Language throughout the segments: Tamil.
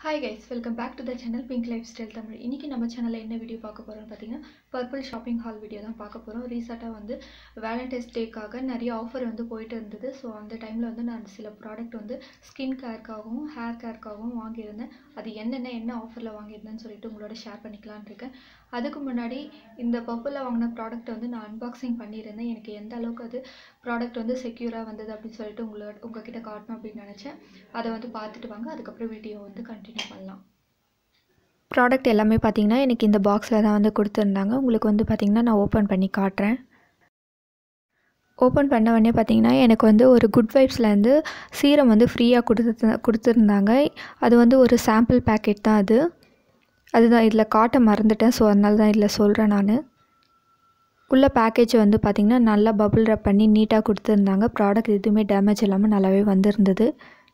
hi guys welcome back to the channel pink lifestyle Tamil இன்றைக்கி நம்ம சேனலில் என்ன வீடியோ பார்க்க போகிறோம்னு பார்த்தீங்கன்னா பர்பிள் ஷாப்பிங் ஹால் வீடியோ தான் பார்க்க போகிறோம் ரீசெண்டாக வந்து வேலண்டைன்ஸ் டேக்காக நிறைய ஆஃபர் வந்து போயிட்டு இருந்தது ஸோ அந்த டைமில் வந்து நான் சில ப்ராடக்ட் வந்து ஸ்கின் கேருக்காகவும் ஹேர் கேருக்காகவும் வாங்கியிருந்தேன் அது என்னென்ன என்ன ஆஃபரில் வாங்கியிருந்தேன்னு சொல்லிட்டு உங்களோட ஷேர் பண்ணிக்கலான்னு இருக்கேன் அதுக்கு முன்னாடி இந்த பர்பிளில் வாங்கின ப்ராடக்ட் வந்து நான் அன்பாக்சிங் பண்ணியிருந்தேன் எனக்கு எந்த அளவுக்கு அது ப்ராடக்ட் வந்து செக்யூராக வந்தது அப்படின்னு சொல்லிட்டு உங்களோட உங்ககிட்ட காட்டணும் அப்படின்னு நினச்சேன் அதை வந்து பார்த்துட்டு வாங்க அதுக்கப்புறம் வீடியோ வந்து கண்டினியூ பண்ணலாம் ப்ராடக்ட் எல்லாமே பார்த்தீங்கன்னா எனக்கு இந்த பாக்ஸில் தான் வந்து கொடுத்துருந்தாங்க உங்களுக்கு வந்து பார்த்திங்கன்னா நான் ஓப்பன் பண்ணி காட்டுறேன் ஓப்பன் பண்ண உடனே பார்த்தீங்கன்னா எனக்கு வந்து ஒரு குட் வைப்ஸ்லேருந்து சீரம் வந்து ஃப்ரீயாக கொடுத்து கொடுத்துருந்தாங்க அது வந்து ஒரு சாம்பிள் பேக்கெட் தான் அது அதுதான் இதில் காட்ட மறந்துட்டேன் ஸோ அதனால தான் இதில் சொல்கிறேன் நான் உள்ள பேக்கேஜ் வந்து பார்த்திங்கன்னா நல்லா பபுள் ரப் பண்ணி நீட்டாக கொடுத்துருந்தாங்க ப்ராடக்ட் எதுவுமே டேமேஜ் இல்லாமல் நல்லாவே வந்திருந்தது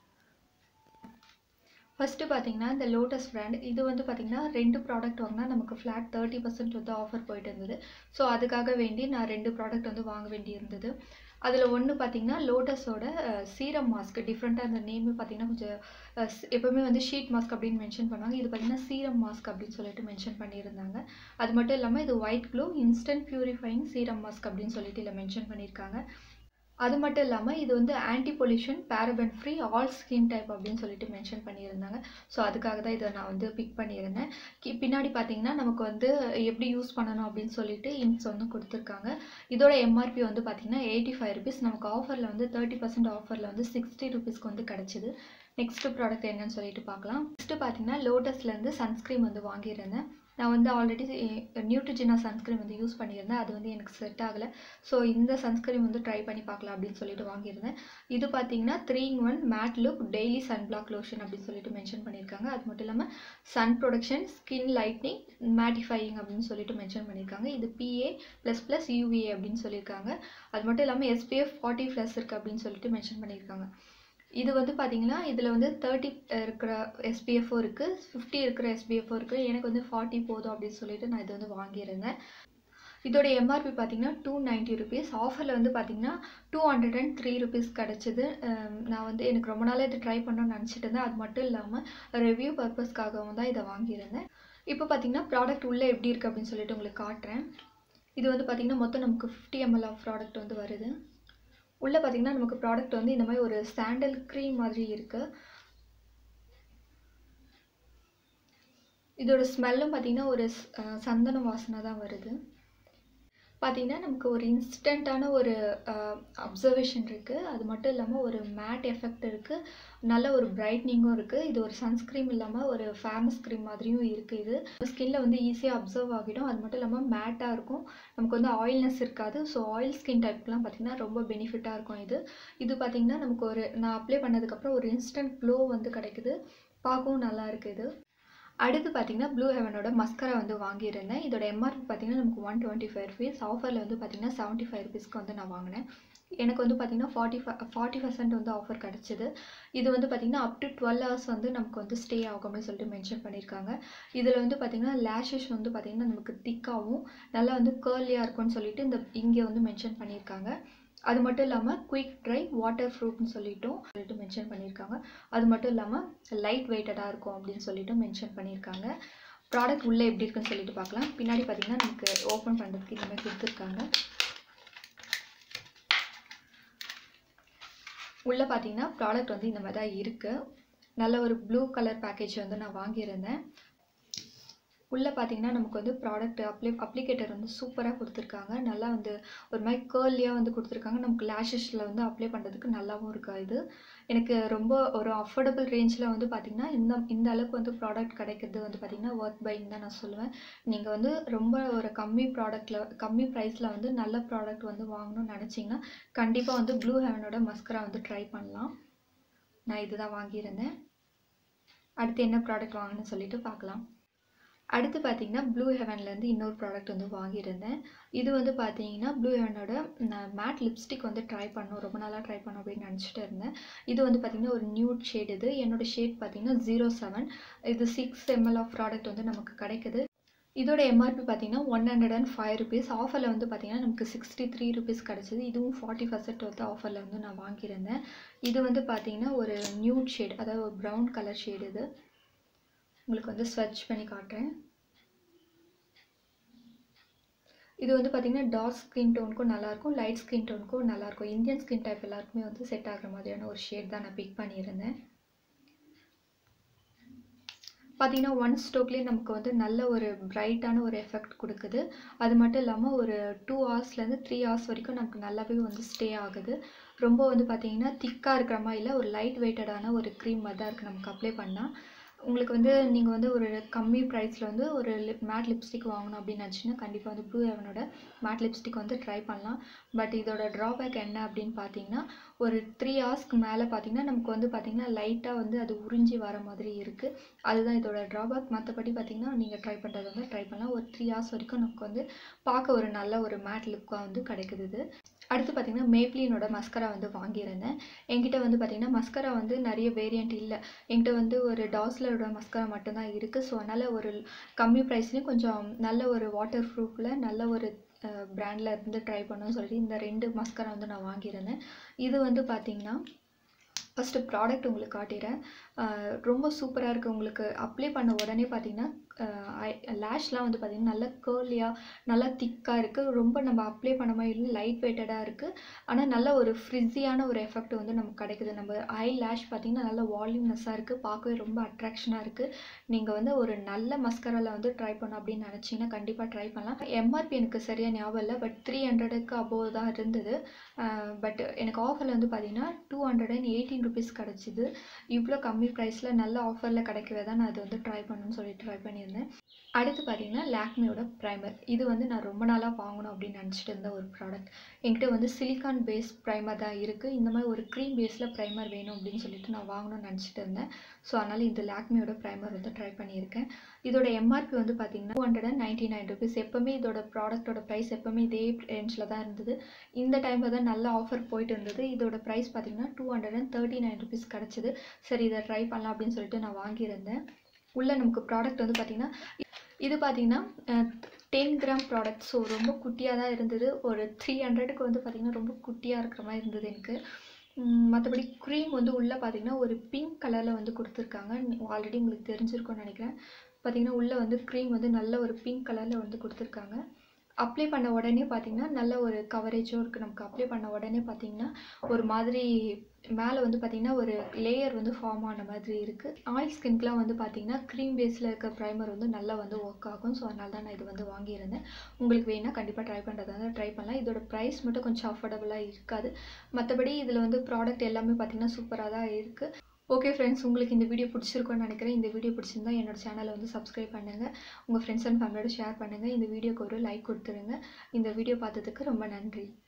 ஃபஸ்ட்டு பார்த்தீங்கன்னா இந்த லோட்டஸ் பிராண்ட் இது வந்து பார்த்தீங்கன்னா ரெண்டு ப்ராடக்ட் வாங்கினா நமக்கு ஃப்ளாட் தேர்ட்டி பர்சன்ட் வந்து ஆஃபர் போயிட்டு இருந்தது ஸோ அதுக்காக வேண்டி நான் ரெண்டு ப்ராடக்ட் வந்து வாங்க வேண்டி இருந்தது அதில் ஒன்று பார்த்தீங்கன்னா லோட்டஸோட சீரம் மாஸ்க் டிஃப்ரெண்ட்டாக அந்த நேமே பார்த்தீங்கன்னா கொஞ்சம் அஹ், ஸ்- எப்பவுமே வந்து ஷீட் மாஸ்க் அப்படின்னு மென்ஷன் பண்ணுவாங்க இது பார்த்தீங்கன்னா சீரம் மாஸ்க் அப்படின்னு சொல்லிட்டு மென்ஷன் பண்ணியிருந்தாங்க அது மட்டும் இல்லாமல் இது white glow instant purifying serum mask அப்படின்னு சொல்லிட்டு இதில் மென்ஷன் பண்ணியிருக்காங்க அது மட்டும் இல்லாமல் இது வந்து anti pollution paraben free all skin type அப்படின்னு சொல்லிட்டு மென்ஷன் பண்ணியிருந்தாங்க ஸோ அதுக்காக தான் இதை நான் வந்து பிக் பண்ணியிருந்தேன் கி- பின்னாடி பார்த்தீங்கன்னா நமக்கு வந்து எப்படி யூஸ் பண்ணணும் அப்படின்னு சொல்லிட்டு இன்ஸ் வந்து கொடுத்துருக்காங்க இதோட எம்ஆர்பி வந்து பார்த்தீங்கன்னா எயிட்டி ஃபைவ் ருபீஸ் நமக்கு ஆஃபரில் வந்து தேர்ட்டி பர்சன்ட் ஆஃபரில் வந்து சிக்ஸ்டி ருபீஸ்க்கு வந்து கிடச்சிது நெக்ஸ்ட் ப்ராடக்ட் என்னன்னு சொல்லிட்டு பார்க்கலாம் நெக்ஸ்ட்டு பார்த்தீங்கன்னா லோட்டஸ்லேருந்து சன்ஸ்க்ரீம் வந்து வாங்கியிருந்தேன் நான் வந்து ஆல்ரெடி நியூட்ரிஜினா சன்ஸ்க்ரீம் வந்து யூஸ் பண்ணியிருந்தேன் அது வந்து எனக்கு செட் ஆகலை ஸோ இந்த சன்ஸ்க்ரீம் வந்து ட்ரை பண்ணி பார்க்கலாம் அப்படின்னு சொல்லிட்டு வாங்கியிருந்தேன் இது பார்த்தீங்கன்னா three in one matte look daily sunblock lotion அப்படின்னு சொல்லிட்டு மென்ஷன் பண்ணியிருக்காங்க அது மட்டும் இல்லாமல் sun protection skin lightening mattifying அப்படின்னு சொல்லிட்டு மென்ஷன் பண்ணியிருக்காங்க இது பிஏ ப்ளஸ் ப்ளஸ் யூவிஏ அப்படின்னு சொல்லியிருக்காங்க அது மட்டும் இல்லாமல் எஸ்பிஎஃப் ஃபார்ட்டி ப்ளஸ் இருக்குது அப்படின்னு சொல்லிட்டு மென்ஷன் பண்ணியிருக்காங்க இது வந்து பார்த்தீங்கன்னா இதில் வந்து தேர்ட்டி இருக்கிற எஸ்பிஎஃப்பும் இருக்குது ஃபிஃப்டி இருக்கிற எஸ்பிஎஃப்பும் இருக்குது எனக்கு வந்து ஃபார்ட்டி போதும் அப்படின்னு சொல்லிட்டு நான் இது வந்து வாங்கியிருந்தேன் இதோட எம்ஆர்பி பார்த்தீங்கன்னா டூ நைன்ட்டி ருபீஸ் ஆஃபரில் வந்து பார்த்தீங்கன்னா two hundred and three rupees கிடச்சிது நான் வந்து எனக்கு ரொம்ப நாளாக இது ட்ரை பண்ணணும்னு நினச்சிட்டு இருந்தேன் அது மட்டும் இல்லாமல் ரிவ்யூ பர்பஸ்க்காகவும் தான் இதை வாங்கியிருந்தேன் இப்போ பார்த்தீங்கன்னா ப்ராடக்ட் உள்ளே எப்படி இருக்குது அப்படின்னு சொல்லிட்டு உங்களுக்கு காட்டுறேன் இது வந்து பார்த்தீங்கன்னா மொத்தம் நமக்கு ஃபிஃப்டி எம்எல் ஆஃப் ப்ராடக்ட் வந்து வருது உள்ளே பார்த்தீங்கன்னா நமக்கு ப்ராடக்ட் வந்து இந்த மாதிரி ஒரு சாண்டல் க்ரீம் மாதிரி இருக்குது இதோட ஸ்மெல்லும் பார்த்தீங்கன்னா ஒரு ஸ்- அஹ் சந்தன வாசனை தான் வருது பார்த்தீங்கன்னா நமக்கு ஒரு இன்ஸ்டண்ட்டான ஒரு அப்சர்வேஷன் இருக்குது அது மட்டும் இல்லாமல் ஒரு மேட் எஃபெக்ட் இருக்குது நல்ல ஒரு பிரைட்னிங்கும் இருக்குது இது ஒரு சன்ஸ்க்ரீம் இல்லாமல் ஒரு ஃபேமஸ் க்ரீம் மாதிரியும் இருக்குது இது ஸ்கின்ல வந்து ஈஸியாக அப்சர்வ் ஆகிடும் அது மட்டும் இல்லாமல் மேட்டாக இருக்கும் நமக்கு வந்து ஆயில்னஸ் இருக்காது ஸோ ஆயில் ஸ்கின் டைப்க்குலாம் பார்த்திங்கன்னா ரொம்ப பெனிஃபிட்டாக இருக்கும் இது இது பார்த்திங்கன்னா நமக்கு ஒரு நான் அப்ளை பண்ணதுக்கப்புறம் ஒரு இன்ஸ்டன்ட் க்ளோ வந்து கிடைக்குது பார்க்கவும் நல்லா இருக்குது இது அடுத்து பார்த்தீங்கன்னா ப்ளூ ஹெவனோட மஸ்கரா வந்து வாங்கியிருந்தேன் இதோட எம்ஆர்பி பார்த்தீங்கன்னா நமக்கு ஒன் டுவெண்ட்டி ஃபைவ் ருபீஸ் ஆஃபரில் வந்து பார்த்தீங்கன்னா செவன்ட்டி ஃபைவ் ருபீஸ்க்கு வந்து நான் வாங்கினேன் எனக்கு வந்து பார்த்தீங்கன்னா ஃபார்ட்டி ஃபார்ட்டி பர்சன்ட் வந்து ஆஃபர் கிடச்சிது இது வந்து பார்த்தீங்கன்னா அப் டு டுவெல் ஹவர்ஸ் வந்து நமக்கு வந்து ஸ்டே ஆகும் அப்படின்னு சொல்லிட்டு மென்ஷன் பண்ணியிருக்காங்க இதில் வந்து பார்த்தீங்கன்னா லேஷஸ் வந்து பார்த்தீங்கன்னா நமக்கு திக்காகவும் நல்லா வந்து கேர்லியாக இருக்கும்னு சொல்லிட்டு இந்த இங்கே வந்து மென்ஷன் பண்ணியிருக்காங்க அது மட்டும் இல்லாமல் குயிக் ட்ரை வாட்டர் ப்ரூஃப்னு சொல்லிட்டும் சொல்லிட்டு மென்ஷன் பண்ணியிருக்காங்க அது மட்டும் இல்லாமல் லைட் வெயிட்டடாக இருக்கும் அப்படின்னு சொல்லிட்டு மென்ஷன் பண்ணியிருக்காங்க ப்ராடக்ட் உள்ளே எப்படி இருக்குன்னு சொல்லிட்டு பார்க்கலாம் பின்னாடி பார்த்தீங்கன்னா நமக்கு ஓப்பன் பண்ணுறதுக்கு இந்த மாதிரி கொடுத்துருக்காங்க உள்ளே பார்த்தீங்கன்னா ப்ராடக்ட் வந்து இந்த மாதிரி தான் இருக்குது நல்ல ஒரு ப்ளூ கலர் பேக்கேஜ் வந்து நான் வாங்கியிருந்தேன் உள்ளே பார்த்தீங்கன்னா நமக்கு வந்து ப்ராடக்ட் அப்ளை அப்ளிகேட்டர் வந்து சூப்பராக கொடுத்துருக்காங்க நல்லா வந்து ஒரு மாதிரி கேர்லியாக வந்து கொடுத்துருக்காங்க நமக்கு லேஷஸில் வந்து அப்ளை பண்ணுறதுக்கு நல்லாவும் இருக்கா இது எனக்கு ரொம்ப ஒரு அஃபோர்டபுள் ரேஞ்சில் வந்து பார்த்திங்கன்னா இந்த இந்த அளவுக்கு வந்து ப்ராடக்ட் கிடைக்கிறது வந்து பார்த்திங்கன்னா ஒர்த் பைங் தான் நான் சொல்லுவேன் நீங்கள் வந்து ரொம்ப ஒரு கம்மி ப்ராடக்ட்டில் கம்மி ப்ரைஸில் வந்து நல்ல ப்ராடக்ட் வந்து வாங்கணும்னு நினச்சிங்கன்னா கண்டிப்பாக வந்து ப்ளூ ஹெவனோட மஸ்கரா வந்து ட்ரை பண்ணலாம் நான் இதுதான் வாங்கியிருந்தேன் அடுத்து என்ன ப்ராடக்ட் வாங்கணும்னு சொல்லிட்டு பார்க்கலாம் அடுத்து பார்த்தீங்கன்னா ப்ளூ ஹெவன்லேருந்து இன்னொரு ப்ராடக்ட் வந்து வாங்கியிருந்தேன் இது வந்து பார்த்தீங்கன்னா ப்ளூ ஹெவனோட நான் மேட் லிப்ஸ்டிக் வந்து ட்ரை பண்ணணும் ரொம்ப நாளாக ட்ரை பண்ணணும் அப்படின்னு நினச்சிட்டு இருந்தேன் இது வந்து பார்த்தீங்கன்னா ஒரு நியூட் ஷேட் இது என்னோட ஷேட் பார்த்தீங்கன்னா ஜீரோ செவன் இது சிக்ஸ் எம்எல் ஆஃப் ப்ராடக்ட் வந்து நமக்கு கிடைக்குது இதோட எம்ஆர்பி பார்த்தீங்கன்னா one hundred and five rupees ஆஃபரில் வந்து பார்த்தீங்கன்னா நமக்கு சிக்ஸ்டி த்ரீ ருபீஸ் கிடச்சிது இதுவும் ஃபார்ட்டி பர்சன்ட் வந்து ஆஃபரில் வந்து நான் வாங்கியிருந்தேன் இது வந்து பார்த்தீங்கன்னா ஒரு நியூட் ஷேட் அதாவது ஒரு ப்ரௌன் கலர் ஷேட் இது உங்களுக்கு வந்து ஸ்வட்ச் பண்ணி காட்டுறேன் இது வந்து பார்த்திங்கன்னா டார்க் ஸ்கின் டோனுக்கும் நல்லாயிருக்கும் லைட் ஸ்கின் டோனுக்கும் நல்லாயிருக்கும் இந்தியன் ஸ்கின் டைப் எல்லாருக்குமே வந்து செட் ஆகிற மாதிரியான ஒரு ஷேட் தான் நான் பிக் பண்ணியிருந்தேன் பார்த்தீங்கன்னா ஒன் ஸ்டோக்லேயே நமக்கு வந்து நல்ல ஒரு பிரைட்டான ஒரு எஃபெக்ட் கொடுக்குது அது மட்டும் இல்லாமல் ஒரு டூ ஹவர்ஸ்லேருந்து த்ரீ ஹவர்ஸ் வரைக்கும் நமக்கு நல்லாவே வந்து ஸ்டே ஆகுது ரொம்ப வந்து பார்த்தீங்கன்னா திக்காக இருக்கிற மாதிரி இல்லை ஒரு லைட் வெயிட்டடான ஒரு க்ரீம் மாதிரி தான் இருக்குது நமக்கு அப்ளை பண்ணால் உங்களுக்கு வந்து நீங்கள் வந்து ஒரு கம்மி ப்ரைஸில் வந்து ஒரு லிப் மேட் லிப்ஸ்டிக் வாங்கணும் அப்படின்னு நினச்சிங்கன்னா கண்டிப்பாக வந்து ப்ளூ ஹெவனோட மேட் லிப்ஸ்டிக் வந்து ட்ரை பண்ணலாம் பட் இதோட ட்ராபேக் என்ன அப்படின்னு பார்த்தீங்கன்னா ஒரு த்ரீ ஹவர்ஸ்க்கு மேலே பார்த்தீங்கன்னா நமக்கு வந்து பார்த்தீங்கன்னா லைட்டாக வந்து அது உறிஞ்சி வர மாதிரி இருக்குது அதுதான் இதோட ட்ராபேக் மற்றபடி பார்த்தீங்கன்னா நீங்கள் ட்ரை பண்ணுறது வந்து ட்ரை பண்ணலாம் ஒரு த்ரீ ஹவர்ஸ் வரைக்கும் நமக்கு வந்து பார்க்க ஒரு நல்ல ஒரு மேட் லுக்காக வந்து கிடைக்குது இது அடுத்து பார்த்தீங்கன்னா மேப்ளினோட மஸ்கரா வந்து வாங்கியிருந்தேன் என்கிட்ட வந்து பார்த்தீங்கன்னா மஸ்கரா வந்து நிறைய வேரியண்ட் இல்லை என்கிட்ட வந்து ஒரு டாஸ்லரோட மஸ்கரா மட்டும்தான் இருக்குது ஸோ அதனால் ஒரு கம்மி ப்ரைஸ்லேயும் கொஞ்சம் நல்ல ஒரு வாட்டர் ப்ரூஃபில் நல்ல ஒரு பிராண்டில் இருந்து ட்ரை பண்ணணும்னு சொல்லிட்டு இந்த ரெண்டு மஸ்கரா வந்து நான் வாங்கியிருந்தேன் இது வந்து பார்த்தீங்கன்னா ஃபஸ்ட்டு ப்ராடக்ட் உங்களுக்கு காட்டிடுறேன் ரொம்ப சூப்பராக இருக்குது உங்களுக்கு அப்ளை பண்ண உடனே பார்த்தீங்கன்னா லேஷ்லாம் வந்து பார்த்திங்கன்னா நல்லா கேர்லியாக நல்லா திக்காக இருக்குது ரொம்ப நம்ம அப்ளை பண்ண மாதிரி இல்லை லைட் வெயிட்டடாக இருக்குது ஆனால் நல்ல ஒரு ஃப்ரிஸியான ஒரு எஃபெக்ட் வந்து நமக்கு கிடைக்குது நம்ம ஐ லேஷ் பார்த்திங்கன்னா நல்ல வால்யூம்னஸ்ஸாக இருக்குது பார்க்கவே ரொம்ப அட்ராக்ஷனாக இருக்குது நீங்கள் வந்து ஒரு நல்ல மஸ்கராவில் வந்து ட்ரை பண்ணணும் அப்படின்னு நினச்சிங்கன்னா கண்டிப்பாக ட்ரை பண்ணலாம் எம்ஆர்பி எனக்கு சரியாக ஞாபகம் இல்லை பட் த்ரீ ஹண்ட்ரடுக்கு அபோவ் தான் இருந்தது பட் எனக்கு ஆஃபரில் வந்து பார்த்திங்கன்னா two hundred and eighteen rupees கிடச்சிது இவ்வளோ கம்மி ப்ரைஸில் நல்ல ஆஃபரில் கிடைக்கவே தான் நான் அது வந்து ட்ரை பண்ணணும்னு சொல்லி ட்ரை பண்ணியிருந்தேன் அடுத்து பார்த்தீங்கன்னா லாக்மியோட ப்ரைமர் இது வந்து நான் ரொம்ப நாளாக வாங்கணும் அப்படின்னு நினச்சிட்டு இருந்த ஒரு ப்ராடக்ட் என்கிட்ட வந்து சிலிக்கான் பேஸ் ப்ரைமர் தான் இருக்குது இந்த மாதிரி ஒரு க்ரீம் பேஸில் ப்ரைமர் வேணும் அப்படின்னு சொல்லிட்டு நான் வாங்கணும்னு நினச்சிட்டு இருந்தேன் ஸோ அதனால் இந்த லாக்மியோட ப்ரைமர் வந்து ட்ரை பண்ணியிருக்கேன் இதோட எம்ஆர்பி வந்து பார்த்தீங்கன்னா two hundred and ninety nine rupees எப்போவுமே இதோட ப்ராடக்ட்டோட ப்ரைஸ் எப்போவுமே இதே ரேஞ்சில் தான் இருந்தது இந்த டைமில் தான் நல்ல ஆஃபர் போயிட்டு இருந்தது இதோட ப்ரைஸ் பார்த்தீங்கன்னா two hundred and thirty nine rupees கிடச்சிது சரி இதை ட்ரை பண்ணலாம் அப்படின்னு சொல்லிட்டு நான் வாங்கியிருந்தேன் உள்ளே நமக்கு ப்ராடக்ட் வந்து பார்த்திங்கன்னா இது பார்த்திங்கன்னா டென் கிராம் ப்ராடக்ட் ஸோ ரொம்ப குட்டியாக தான் இருந்தது ஒரு த்ரீ ஹண்ட்ரடுக்கு வந்து பார்த்திங்கன்னா ரொம்ப குட்டியாக இருக்கிற மாதிரி இருந்தது எனக்கு மற்றபடி க்ரீம் வந்து உள்ளே பார்த்திங்கன்னா ஒரு பிங்க் கலரில் வந்து கொடுத்துருக்காங்க ஆல்ரெடி உங்களுக்கு தெரிஞ்சிருக்கும்னு நினைக்கிறேன் பார்த்திங்கன்னா உள்ளே வந்து க்ரீம் வந்து நல்ல ஒரு பிங்க் கலரில் வந்து கொடுத்துருக்காங்க அப்ளை பண்ண உடனே பார்த்திங்கன்னா நல்ல ஒரு கவரேஜும் இருக்குது நமக்கு அப்ளை பண்ண உடனே பார்த்திங்கன்னா ஒரு மாதிரி மேலே வந்து பார்த்திங்கன்னா ஒரு லேயர் வந்து ஃபார்ம் ஆன மாதிரி இருக்குது ஆயில் ஸ்கின்க்குலாம் வந்து பார்த்திங்கன்னா க்ரீம் பேஸில் இருக்க ப்ரைமர் வந்து நல்லா வந்து ஒர்க் ஆகும் ஸோ அதனால தான் நான் இது வந்து வாங்கியிருந்தேன் உங்களுக்கு வேணால் கண்டிப்பாக ட்ரை பண்ணுறதா இருந்தால் ட்ரை பண்ணலாம் இதோட ப்ரைஸ் மட்டும் கொஞ்சம் அஃபோர்டபுளாக இருக்காது மற்றபடி இதில் வந்து ப்ராடக்ட் எல்லாமே பார்த்திங்கன்னா சூப்பராக தான் இருக்குது ஓகே ஃப்ரெண்ட்ஸ் உங்களுக்கு இந்த வீடியோ பிடிச்சிருக்கும்னு நினைக்கிறேன் இந்த வீடியோ பிடிச்சிருந்தா என்னோட சேனலை வந்து சப்ஸ்கிரைப் பண்ணுங்கள் உங்கள் ஃப்ரெண்ட்ஸ் அண்ட் ஃபேமிலியோட ஷேர் பண்ணுங்கள் இந்த வீடியோக்கு ஒரு லைக் கொடுத்துருங்க இந்த வீடியோ பார்த்ததுக்கு ரொம்ப நன்றி